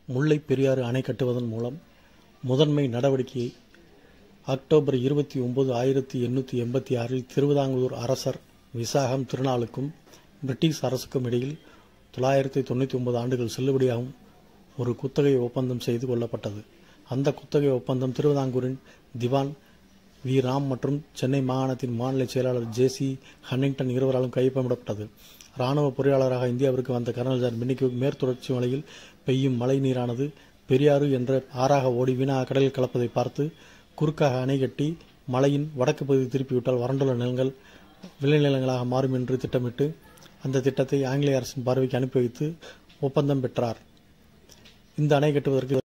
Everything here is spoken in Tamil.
முல்லை பெரியாறு அணை கட்டுவதன் மூலம் முதன்மை நடவடிக்கையை அக்டோபர் இருபத்தி ஒன்பது ஆயிரத்தி எண்ணூற்றி எண்பத்தி ஆறில் திருவிதாங்கூர் அரசர் விசாகம் திருநாளுக்கும் பிரிட்டிஷ் அரசுக்கும் இடையில் தொள்ளாயிரத்தி தொண்ணூற்றி ஒன்பது ஆண்டுகள் செல்லுபடியாகும் ஒரு குத்தகை ஒப்பந்தம் செய்து கொள்ளப்பட்டது அந்த குத்தகை ஒப்பந்தம் திருவிதாங்கூரின் திவான் வி ராம் மற்றும் சென்னை மாகாணத்தின் மாநில செயலாளர் ஜே சி ஹன்னிங்டன் இருவராலும் கையொப்பமிடப்பட்டது ராணுவ பொறியாளராக இந்தியாவிற்கு வந்த கர்னல் ஜான் மின்னிக்கு மேற்குதொடர்ச்சி மலையில் பெய்யும் மழை நீரானது பெரியாறு என்ற ஆறாக ஓடி வீணாக கடலில் கலப்பதை பார்த்து குறுக்காக அணை கட்டி மலையின் வடக்கு பகுதி திருப்பிவிட்டால் வறண்டுள்ள நிலங்கள் விளைநிலங்களாக மாறும் என்று திட்டமிட்டு அந்த திட்டத்தை ஆங்கிலேய அரசின் பார்வைக்கு அனுப்பி வைத்து ஒப்பந்தம் பெற்றார் இந்த அணை கட்டுவதற்கு